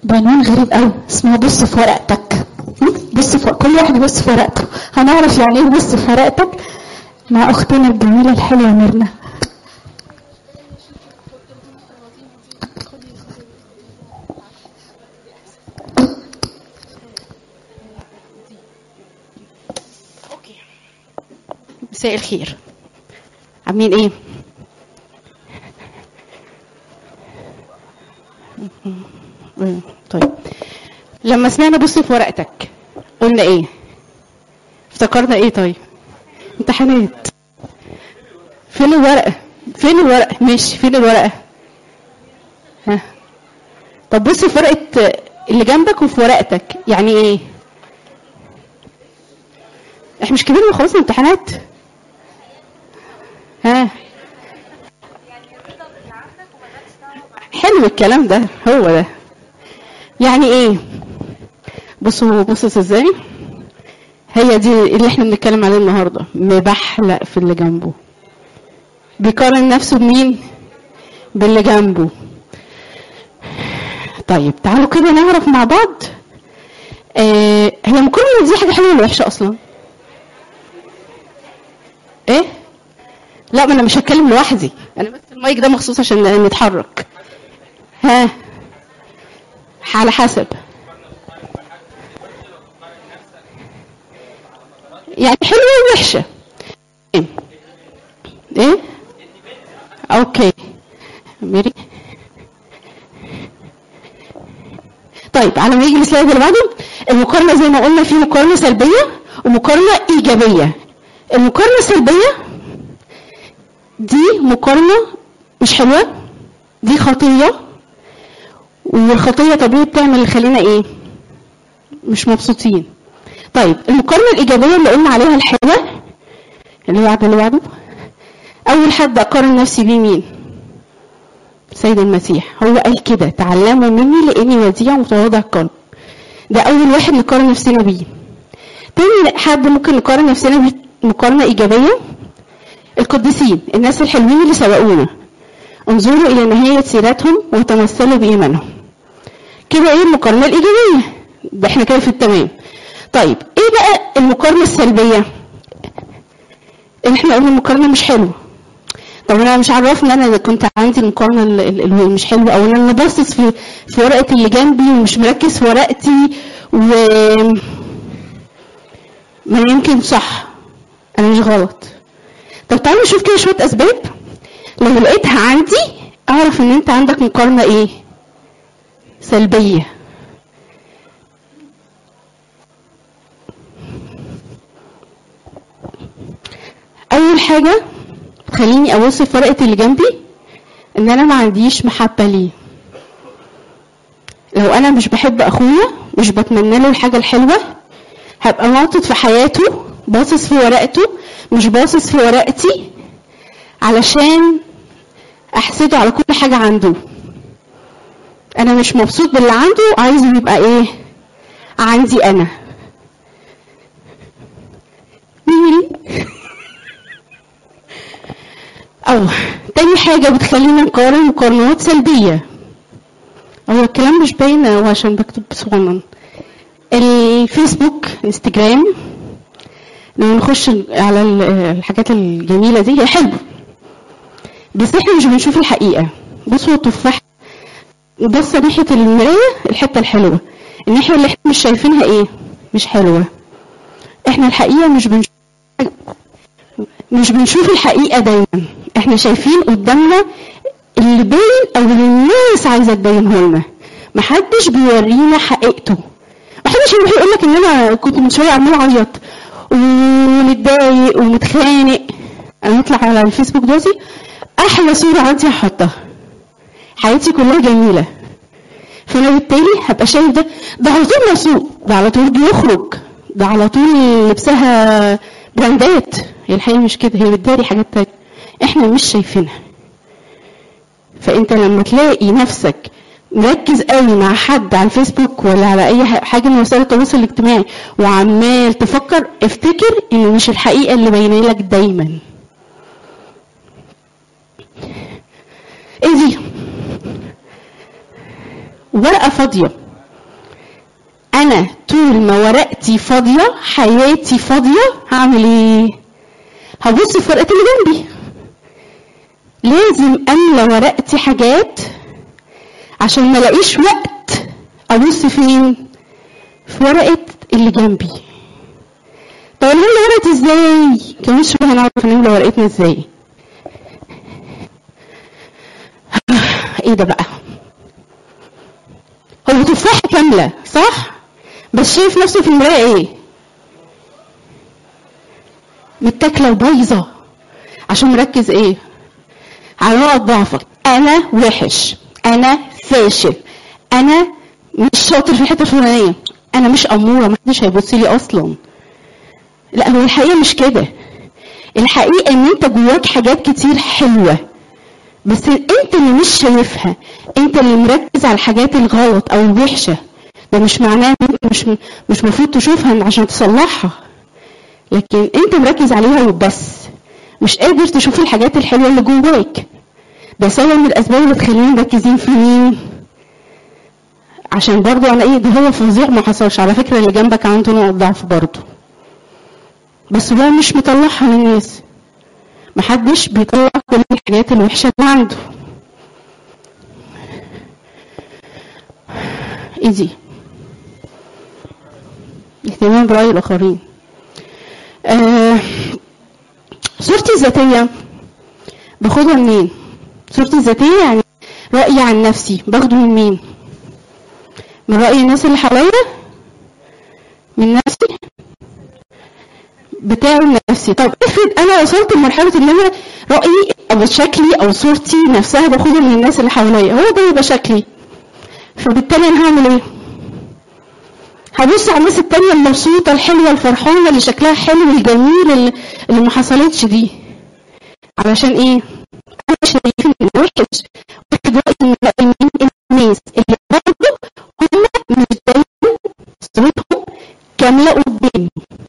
بعنوان غريب قوي اسمه بص في ورقتك م? بص في كل واحد يبص في ورقته هنعرف يعني ايه بص في ورقتك مع اختنا الجميله الحلوه ميرنا مساء الخير عاملين ايه طيب لما سمعنا بص في ورقتك قلنا ايه افتكرنا ايه طيب امتحانات فين الورقه فين الورقه ماشي فين الورقه ها طب بص في ورقه اللي جنبك وفي ورقتك يعني ايه احنا مش كبرنا خلاص الامتحانات ها حلو الكلام ده هو ده يعني ايه بصوا بصوا ازاي هي دي اللي احنا بنتكلم عليه النهارده مبحلق في اللي جنبه بيقارن نفسه بمين باللي جنبه طيب تعالوا كده نعرف مع بعض آه هي مقارنة دي حاجة حلوة ولا وحشة أصلا؟ إيه؟ لا ما أنا مش هتكلم لوحدي أنا بس المايك ده مخصوص عشان نتحرك ها على حسب يعني حلوة ووحشة ايه ايه اوكي ميري طيب على ما يجي السلايد اللي بعده المقارنة زي ما قلنا في مقارنة سلبية ومقارنة إيجابية المقارنة السلبية دي مقارنة مش حلوة دي خطية والخطية طبيعي بتعمل اللي خلينا ايه مش مبسوطين طيب المقارنة الإيجابية اللي قلنا عليها الحلوة اللي بعده اللي بعده أول حد أقارن نفسي بيه مين سيد المسيح هو قال كده تعلموا مني لاني وديع ومتواضع القلب ده اول واحد نقارن نفسنا بيه تاني حد ممكن نقارن نفسنا بيه مقارنه ايجابيه القديسين الناس الحلوين اللي سبقونا انظروا الى نهايه سيرتهم وتمثلوا بايمانهم كده ايه المقارنه الايجابيه ده احنا كده في التمام طيب ايه بقى المقارنه السلبيه اللي احنا قلنا المقارنه مش حلوه طب انا مش عرفني انا اذا كنت عندي المقارنه اللي مش حلوه او ان انا باصص في في ورقه اللي جنبي ومش مركز في ورقتي و ما يمكن صح انا مش غلط طب تعالوا نشوف كده شويه اسباب لو لقيتها عندي اعرف ان انت عندك مقارنه ايه سلبيه اول حاجه تخليني ابص في ورقه اللي جنبي ان انا ما عنديش محبه ليه لو انا مش بحب اخويا مش بتمنى له الحاجه الحلوه هبقى ناطط في حياته باصص في ورقته مش باصص في ورقتي علشان احسده على كل حاجه عنده انا مش مبسوط باللي عنده عايزه يبقى ايه عندي انا ميري أو تاني حاجة بتخلينا نقارن مقارنات سلبية هو الكلام مش باين هو عشان بكتب صغنن الفيسبوك انستجرام لما نخش على الحاجات الجميلة دي هي حلوة بس احنا مش بنشوف الحقيقة بصوا التفاح بص ناحية المراية الحتة الحلوة الناحية اللي احنا مش شايفينها ايه مش حلوة احنا الحقيقة مش بنشوف مش بنشوف الحقيقة دايما احنا شايفين قدامنا اللي باين او اللي الناس عايزة تبينه لنا محدش بيورينا حقيقته محدش يروح يقول لك ان انا كنت من شوية عمال اعيط ومتضايق ومتخانق انا اطلع على الفيسبوك دلوقتي احلى صورة عندي هحطها حياتي كلها جميلة فانا بالتالي هبقى شايف ده ده على طول مبسوط ده على طول بيخرج ده على طول لبسها براندات هي الحقيقه مش كده هي بتداري حاجات تانية احنا مش شايفينها فانت لما تلاقي نفسك مركز قوي مع حد على الفيسبوك ولا على اي حاجه من وسائل التواصل الاجتماعي وعمال تفكر افتكر ان مش الحقيقه اللي باينه لك دايما ايه دي ورقه فاضيه انا طول ما ورقتي فاضيه حياتي فاضيه هعمل ايه هبص في ورقه اللي جنبي لازم املى ورقتي حاجات عشان ما الاقيش وقت ابص فين في ورقه اللي جنبي طب نملى ورقتي ازاي كمان شويه هنعرف نملى ورقتنا ازاي ايه ده بقى هو تفاحه كامله صح بس شايف نفسه في المرايه ايه متاكله وبايظه عشان مركز ايه على نقط ضعفك انا وحش انا فاشل انا مش شاطر في الحته الفلانيه انا مش اموره محدش هيبص لي اصلا لا هو الحقيقه مش كده الحقيقه ان انت جواك حاجات كتير حلوه بس انت اللي مش شايفها انت اللي مركز على الحاجات الغلط او الوحشه ده مش معناه ان انت مش مش المفروض تشوفها عشان تصلحها لكن انت مركز عليها وبس مش قادر تشوف الحاجات الحلوه اللي جواك ده سبب من الاسباب اللي تخلينا مركزين في مين عشان برضو انا ايه ده هو فظيع ما حصلش على فكره اللي جنبك عنده نقط ضعف برضو بس هو مش مطلعها للناس محدش بيطلع كل الحاجات الوحشه اللي عنده ايه دي اهتمام برأي الآخرين آه صورتي الذاتية باخدها منين؟ صورتي الذاتية يعني رأيي عن نفسي باخده من مين؟ من رأي الناس اللي حواليا؟ من نفسي؟ بتاعي من نفسي طب افرض انا وصلت لمرحلة ان انا رأيي او شكلي او صورتي نفسها باخدها من الناس اللي حواليا هو ده يبقى شكلي فبالتالي انا هعمل ايه؟ هبص على الناس التانية المبسوطة الحلوة الفرحانة اللي شكلها حلو الجميل اللي, اللي ما حصلتش دي علشان ايه؟ انا شايف ان وحش واخد رأي من رأي من الناس اللي برضه هم مش دايما صورتهم كاملة قدامي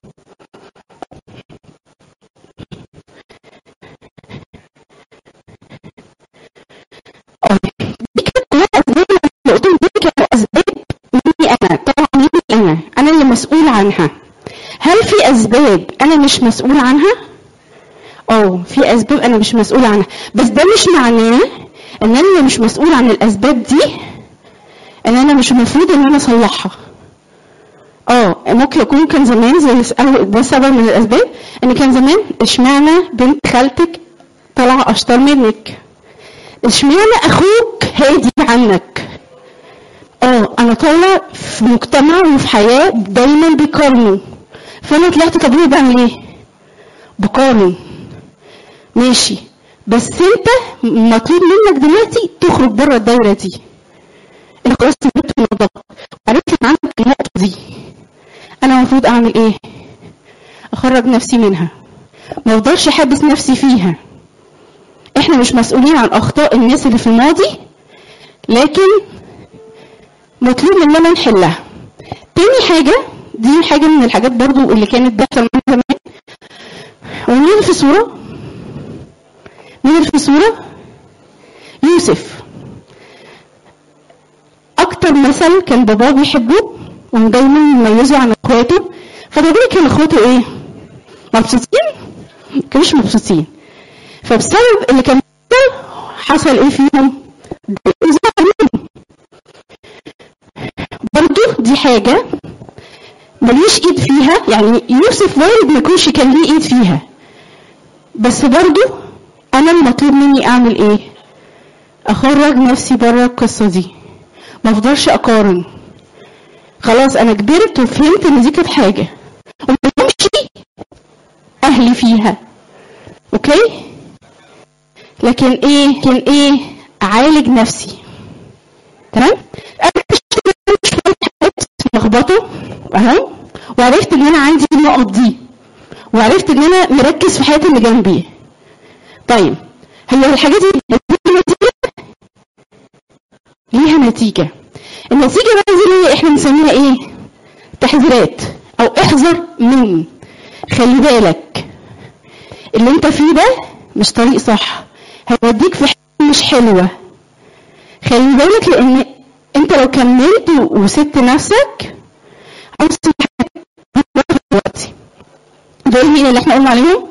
دي كانت كلها اسباب اللي قلتهم دي كانوا اسباب مني انا طبعا مني انا انا اللي مسؤول عنها هل في اسباب انا مش مسؤول عنها اه في اسباب انا مش مسؤول عنها بس ده مش معناه ان انا اللي مش مسؤول عن الاسباب دي ان انا مش المفروض ان انا اصلحها اه ممكن يكون كان زمان زي ده سبب من الاسباب ان كان زمان اشمعنى بنت خالتك طالعه اشطر منك اشمعنى اخوك هادي عنك اه انا طالع في مجتمع وفي حياه دايما بيقارنوا فانا طلعت طبيعي بعمل ايه بقارن ماشي بس انت مطلوب منك دلوقتي تخرج بره الدايره دي انت خلاص ثبت في الموضوع وعرفت ان عندك النقطه دي انا المفروض اعمل ايه اخرج نفسي منها ما افضلش احبس نفسي فيها احنا مش مسؤولين عن اخطاء الناس اللي في الماضي لكن مطلوب مننا نحلها تاني حاجة دي حاجة من الحاجات برضو اللي كانت بتحصل معانا زمان ومين اللي في الصورة؟ مين اللي في الصورة؟ يوسف أكتر مثل كان باباه بيحبه ودايما يميزه عن اخواته فطبيعي كان اخواته ايه؟ مبسوطين؟ كانوش مبسوطين فبسبب اللي كان حصل ايه فيهم؟ برضو دي حاجة مليش ايد فيها يعني يوسف وارد ما يكونش كان ليه ايد فيها بس برضو انا المطلوب مني اعمل ايه اخرج نفسي بره القصة دي ما افضلش اقارن خلاص انا كبرت وفهمت ان دي كانت حاجة وما امشي اهلي فيها اوكي لكن ايه كان ايه اعالج نفسي تمام لخبطه اهو وعرفت ان انا عندي النقط دي وعرفت ان انا مركز في حياه اللي جنبي طيب هي الحاجات دي ليها نتيجه ليها نتيجه النتيجه بقى دي اللي احنا بنسميها ايه تحذيرات او احذر من خلي بالك اللي انت فيه ده مش طريق صح هيوديك في حته مش حلوه خلي بالك لان انت لو كملت وسبت نفسك اوصل حاجة دلوقتي دول مين اللي احنا قلنا عليهم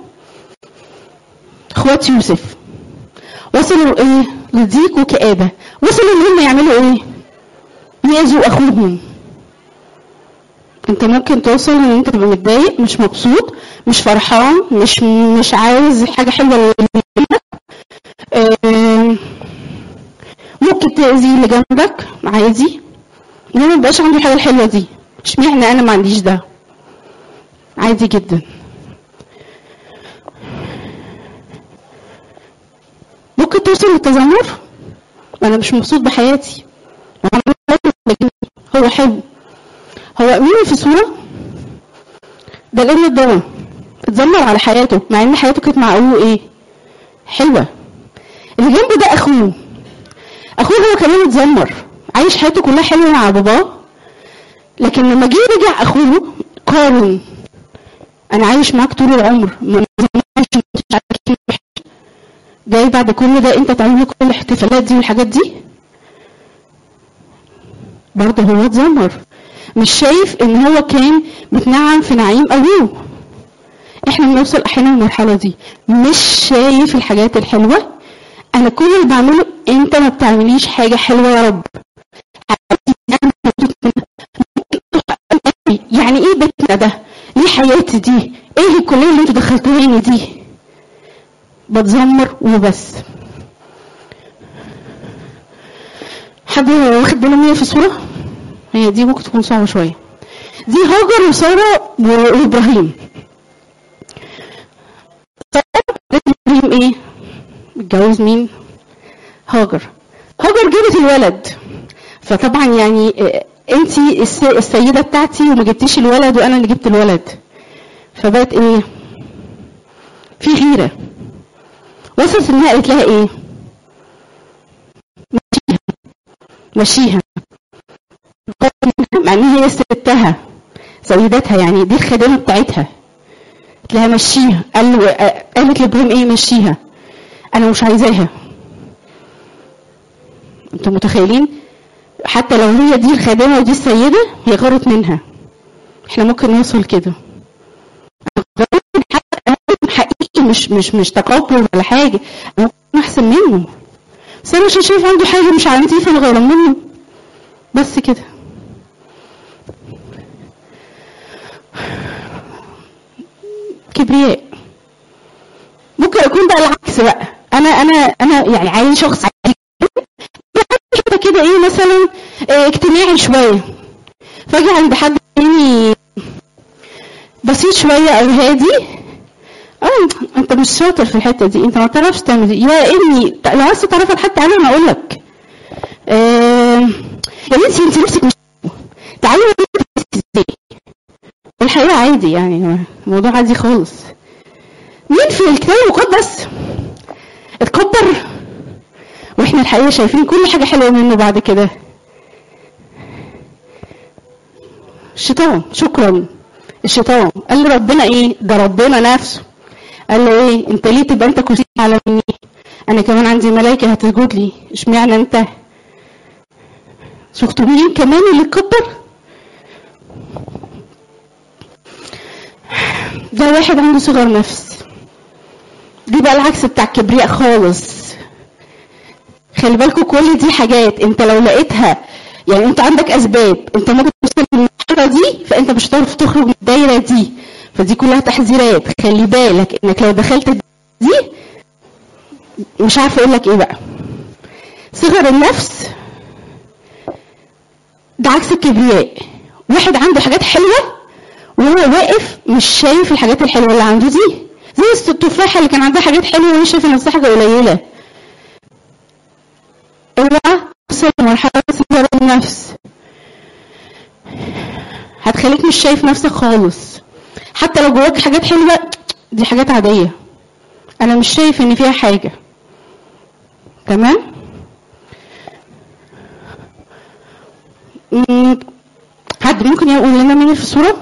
اخوات يوسف وصلوا ايه لضيق وكآبة وصلوا ان هم يعملوا ايه يأذوا اخوهم انت ممكن توصل ان انت تبقى متضايق مش مبسوط مش فرحان مش مش عايز حاجه حلوه للي آم، ممكن تاذي اللي جنبك عادي انما ما يبقاش عندي الحاجه الحلوه دي اشمعنى انا ما عنديش ده عادي جدا ممكن توصل للتذمر انا مش مبسوط بحياتي وأنا لكن هو حلو هو مين في صورة ده الابن الضوء اتذمر على حياته مع ان حياته كانت مع ابوه ايه حلوة اللي جنبه ده اخوه اخوه هو كمان اتذمر عايش حياته كلها حلوة مع باباه لكن لما جه رجع اخوه قارن انا عايش معاك طول العمر ما زمرش مش عارف إيه وحش. جاي بعد كل ده انت تعمل لي كل الاحتفالات دي والحاجات دي برضه هو اتذمر مش شايف ان هو كان متنعم في نعيم ابوه احنا بنوصل احيانا للمرحله دي مش شايف الحاجات الحلوه انا كل اللي بعمله انت ما بتعمليش حاجه حلوه يا رب أنا مبسوط منها. يعني ايه بيتنا ده ليه حياتي دي ايه الكليه اللي انتوا دخلتوهاني دي بتذمر وبس حد واخد باله مني في الصوره هي دي ممكن تكون صعبه شويه دي هاجر وساره و- وابراهيم ساره ابراهيم ايه متجوز مين هاجر هاجر جابت الولد فطبعا يعني انت السيده بتاعتي وما جبتيش الولد وانا اللي جبت الولد فبقت ايه في غيره وصلت انها قالت لها ايه مشيها مشيها مع ان هي ستها سيدتها يعني دي الخادمه بتاعتها قالت لها مشيها قال له قالت لابراهيم ايه مشيها انا مش عايزاها انتوا متخيلين حتى لو هي دي الخادمه ودي السيده هي غارت منها احنا ممكن نوصل كده حقيقي مش مش مش تقبل ولا حاجه انا ممكن احسن منه بس انا مش شايف عنده حاجه مش عندي فانا غيران منه بس كده كبرياء ممكن اكون بقى العكس بقى انا انا انا يعني عايز شخص عادي كده كده ايه مثلا إيه اجتماعي شويه فاجي عند حد تاني بسيط شويه او هادي اه انت مش شاطر في الحته دي انت ما تعرفش تعمل دي يا ابني لو عايز تعرف لحد تعالى انا اقول لك آه يا بنتي انت نفسك مش تعالي ازاي الحقيقه عادي يعني الموضوع عادي خالص مين في الكتاب المقدس اتكبر واحنا الحقيقه شايفين كل حاجه حلوه منه بعد كده الشيطان شكرا الشيطان قال له ربنا ايه ده ربنا نفسه قال له ايه انت ليه تبقى انت كرسي على مني انا كمان عندي ملائكه هتسجد لي اشمعنى انت شفتوا مين كمان اللي اتكبر ده واحد عنده صغر نفس دي بقى العكس بتاع الكبرياء خالص خلي بالكم كل دي حاجات انت لو لقيتها يعني انت عندك اسباب انت ممكن توصل للمرحله دي فانت مش هتعرف تخرج من الدايره دي فدي كلها تحذيرات خلي بالك انك لو دخلت دي مش عارفه اقول لك ايه بقى صغر النفس ده عكس الكبرياء واحد عنده حاجات حلوه وهو واقف مش شايف الحاجات الحلوه اللي عنده دي زي التفاحه اللي كان عندها حاجات حلوه وهي شايفه نفسها حاجه قليله اوعى توصل لمرحله صغر النفس هتخليك مش شايف نفسك خالص حتى لو جواك حاجات حلوه دي حاجات عاديه انا مش شايف ان فيها حاجه تمام مم، حد ممكن يقول لنا مين في الصوره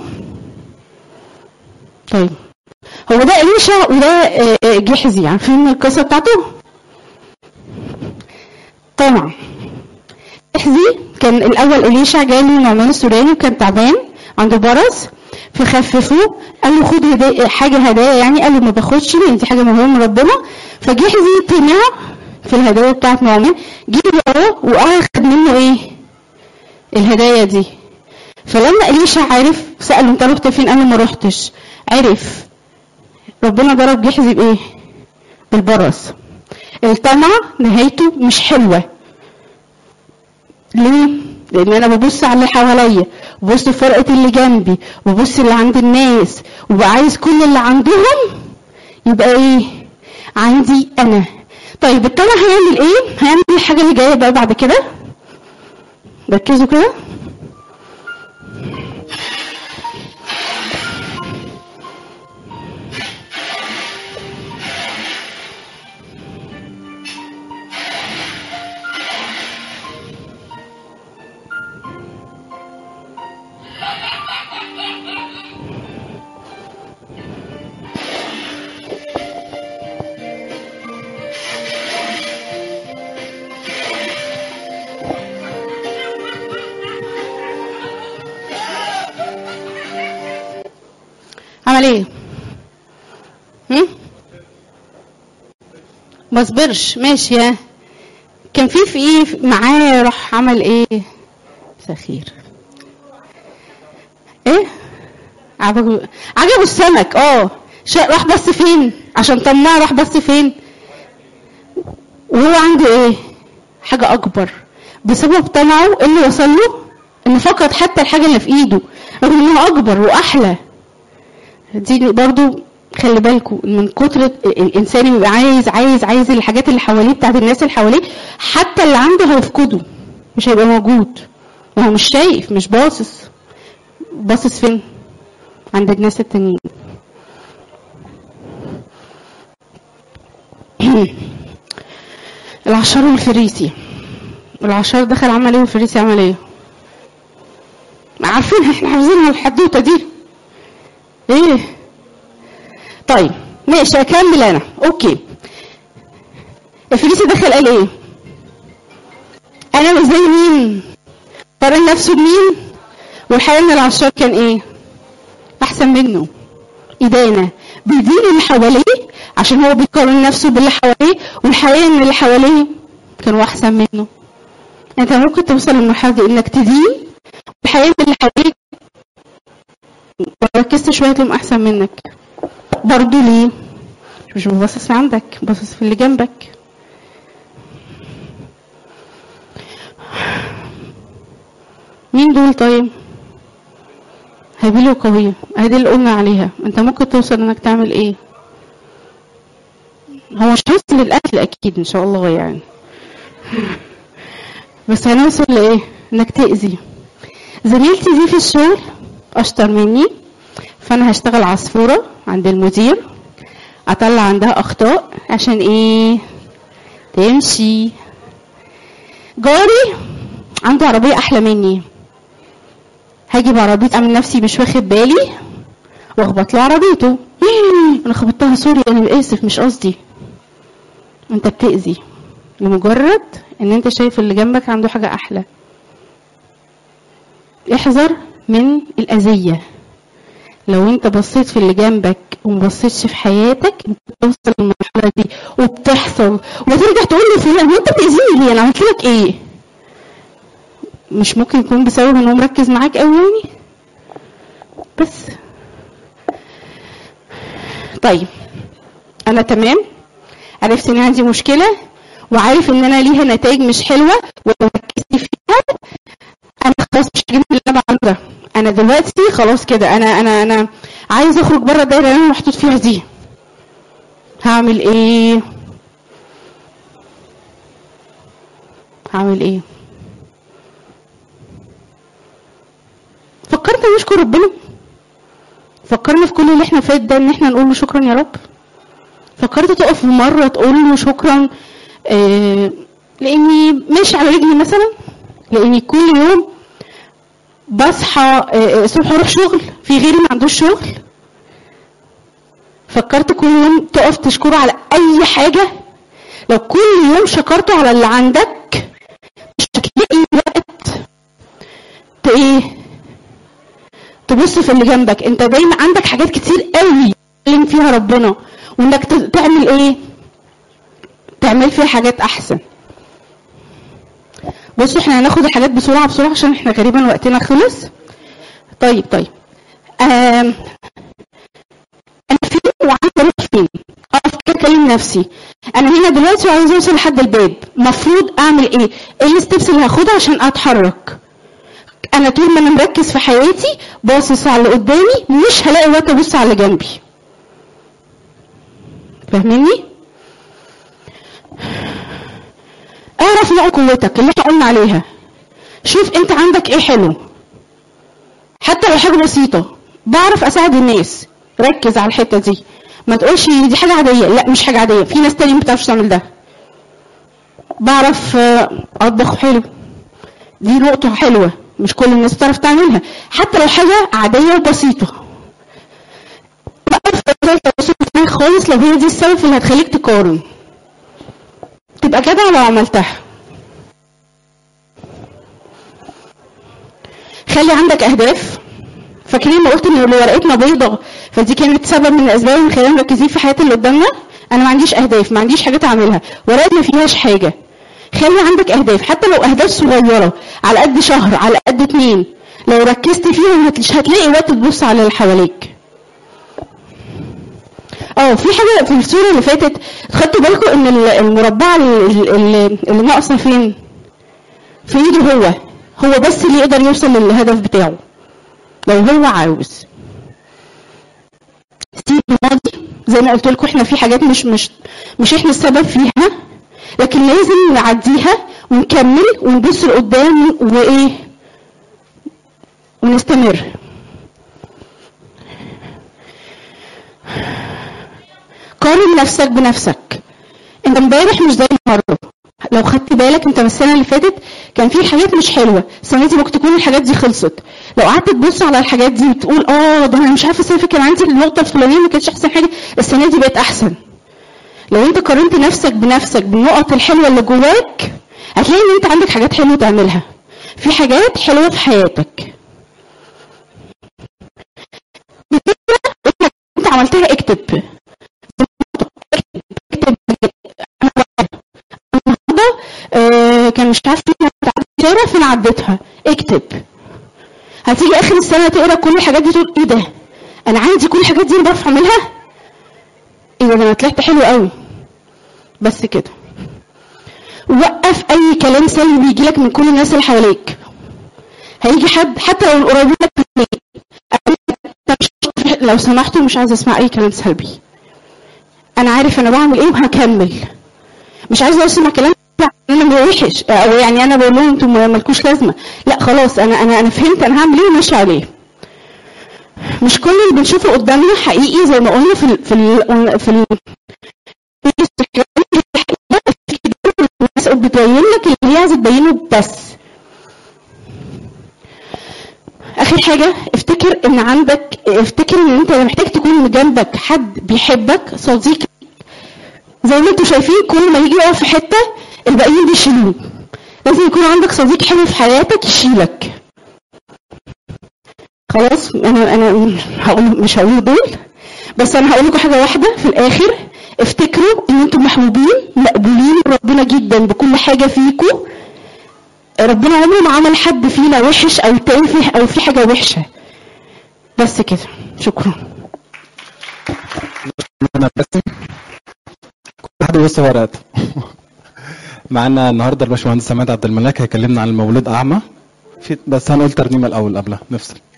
طيب هو ده إليشا وده آه، آه، جحزي عارفين القصه بتاعته طبعا جحزي كان الاول إليشا جاله نعمان السوراني وكان تعبان عنده برص فخففوه قال له خد هدايا حاجه هدايا يعني قال له ما باخدش لان دي حاجه مهمه من ربنا فجحزي طمع في الهدايا بتاعت نعمان جري وراه واخد منه ايه الهدايا دي فلما إليشا عرف سأله انت رحت فين قال له ما رحتش عرف ربنا ضرب جحزي بايه بالبرص الطمع نهايته مش حلوه ليه لان انا ببص على اللي حواليا وببص فرقه اللي جنبي وببص اللي عند الناس وبقى عايز كل اللي عندهم يبقى ايه عندي انا طيب الطمع هيعمل ايه هيعمل الحاجه اللي جايه بقى بعد كده ركزوا كده عمل ايه هم؟ ما صبرش ماشي ها كان في في ايه معاه راح عمل ايه سخير ايه عجبه عجبه السمك اه شا- راح بس فين عشان طماع راح بس فين وهو عنده ايه حاجة اكبر بسبب طمعه إيه اللي وصل له انه فقد حتى الحاجة اللي في ايده رغم انها اكبر واحلى دي برضو خلي بالكم من كتر الانسان بيبقى عايز عايز عايز الحاجات اللي حواليه بتاعت الناس اللي حواليه حتى اللي عنده هيفقده مش هيبقى موجود ما هو مش شايف مش باصص باصص فين عند الناس التانيين العشار والفريسي العشار دخل عمل ايه والفريسي عمل ايه عارفينها احنا حافظينها الحدوته دي ايه طيب ماشي اكمل انا اوكي الفريسي دخل قال ايه انا مش زي مين قارن نفسه بمين والحقيقه ان العشار كان ايه احسن منه ادانه بيدين اللي حواليه عشان هو بيقارن نفسه باللي حواليه والحقيقه ان اللي حواليه كانوا احسن منه انت ممكن توصل للمرحله دي انك تدين والحقيقه ان اللي حواليك لو ركزت شويه تلاقيهم احسن منك برضه ليه مش باصص عندك باصص في اللي جنبك مين دول طيب هابيل وقوية ادي اللي قلنا عليها انت ممكن توصل انك تعمل ايه هو مش هيوصل للاكل اكيد ان شاء الله يعني بس هنوصل لايه انك تاذي زميلتي دي في الشغل اشطر مني فانا هشتغل عصفوره عند المدير اطلع عندها اخطاء عشان ايه تمشي جاري عنده عربيه احلى مني هاجي بعربيه اعمل نفسي مش واخد بالي واخبط له عربيته انا خبطتها سوري انا اسف مش قصدي انت بتاذي لمجرد ان انت شايف اللي جنبك عنده حاجه احلى احذر من الاذيه لو انت بصيت في اللي جنبك ومبصيتش في حياتك انت بتوصل للمرحله دي وبتحصل وترجع تقول لي فلان هو انت بتاذيني ليه انا عملت لك ايه مش ممكن يكون بسبب ان هو مركز معاك قوي يعني بس طيب انا تمام عرفت ان عندي مشكله وعارف ان انا ليها نتائج مش حلوه ولو ركزت فيها انا خلاص مش هجيب اللي انا بعمله ده انا دلوقتي خلاص كده انا انا انا عايز اخرج بره الدايره اللي انا محطوط فيها دي هعمل ايه هعمل ايه فكرت نشكر ربنا فكرنا في كل اللي احنا فات ده ان احنا نقول له شكرا يا رب فكرت تقف مره تقول له شكرا آه لاني ماشي على رجلي مثلا لاني كل يوم بصحى الصبح اروح شغل في غيري ما عندوش شغل فكرت كل يوم تقف تشكره على اي حاجه لو كل يوم شكرته على اللي عندك مش هتلاقي وقت ايه تبص في اللي جنبك انت دايما عندك حاجات كتير قوي تكلم فيها ربنا وانك ت- تعمل ايه تعمل فيها حاجات احسن بصوا احنا هناخد الحاجات بسرعه بسرعه عشان احنا غالبا وقتنا خلص طيب طيب آم. انا فين وعايزه اروح فين اقف كده اكلم نفسي انا هنا دلوقتي وعايزه اوصل لحد الباب المفروض اعمل ايه ايه الستبس اللي هاخدها عشان اتحرك انا طول ما انا مركز في حياتي باصص على اللي قدامي مش هلاقي وقت ابص على اللي جنبي فاهميني اعرف نوع قوتك اللي احنا قلنا عليها شوف انت عندك ايه حلو حتى لو حاجه بسيطه بعرف اساعد الناس ركز على الحته دي ما تقولش دي حاجه عاديه لا مش حاجه عاديه في ناس تانية ما بتعرفش تعمل ده بعرف آه، اطبخ حلو دي نقطه حلوه مش كل الناس بتعرف تعملها حتى لو حاجه عاديه وبسيطه بعرف ازاي التواصل معاك خالص لو هي دي السبب اللي هتخليك تقارن تبقى جدع لو عملتها خلي عندك اهداف فاكرين ما قلت ان اللي ورقتنا بيضة فدي كانت سبب من الاسباب اللي خلينا مركزين في حياه اللي قدامنا انا ما عنديش اهداف ما عنديش حاجات اعملها ورقتنا ما فيهاش حاجه خلي عندك اهداف حتى لو اهداف صغيره على قد شهر على قد اتنين لو ركزت فيهم هت- مش هتلاقي وقت تبص على اللي حواليك اه في حاجه في الصوره اللي فاتت خدتوا بالكم ان ال- المربعه ال- ال- اللي ناقصه فين في ايده هو هو بس اللي يقدر يوصل للهدف بتاعه لو هو عاوز سيب الماضي زي ما قلت لكم احنا في حاجات مش مش مش احنا السبب فيها لكن لازم نعديها ونكمل ونبص لقدام وايه ونستمر قارن نفسك بنفسك انت امبارح مش زي النهارده لو خدت بالك انت من السنه اللي فاتت كان في حاجات مش حلوه السنه دي ممكن تكون الحاجات دي خلصت لو قعدت تبص على الحاجات دي وتقول اه ده انا مش عارفه السنه اللي فاتت كان عندي النقطه الفلانيه ما كانتش احسن حاجه السنه دي بقت احسن لو انت قارنت نفسك بنفسك بالنقط الحلوه اللي جواك هتلاقي ان انت عندك حاجات حلوه تعملها في حاجات حلوه في حياتك بتبقى انت عملتها اكتب اكتب انا النهارده آه، كان مش عارف فين عديت شارع فين عديتها اكتب هتيجي اخر السنه تقرا كل الحاجات دي تقول ايه ده انا عندي كل الحاجات دي انا بعرف اعملها ايه ده ده انا طلعت حلو قوي بس كده وقف اي كلام سلبي بيجي لك من كل الناس اللي حواليك هيجي حد حتى لو القريبين لك منك أنا مش- لو سمحتوا مش عايزه اسمع اي كلام سلبي انا عارف انا بعمل ايه وهكمل مش عايزه اسمع كلام انا وحش او يعني انا بقول لهم انتم مالكوش لازمه لا خلاص انا انا انا فهمت انا هعمل ايه وماشي عليه مش كل اللي بنشوفه قدامنا حقيقي زي ما قلنا في ال في ال في ال الناس بتبين لك اللي هي عايزه تبينه بس اخر حاجه افتكر ان عندك افتكر ان انت محتاج تكون جنبك حد بيحبك صديق زي ما انتم شايفين كل ما يجي يقف في حته الباقيين بيشيلوه لازم يكون عندك صديق حلو في حياتك يشيلك خلاص انا انا هقول مش هقول دول بس انا هقول لكم حاجه واحده في الاخر افتكروا ان انتم محبوبين مقبولين من ربنا جدا بكل حاجه فيكم ربنا عمره ما عمل حد فينا وحش او تافه او في حاجه وحشه بس كده شكرا انا بس كل حد يبص ورقته معانا النهارده الباشمهندس سماد عبد الملاك هيكلمنا عن المولود اعمى في بس هنقول ترنيمه الاول قبلها نفصل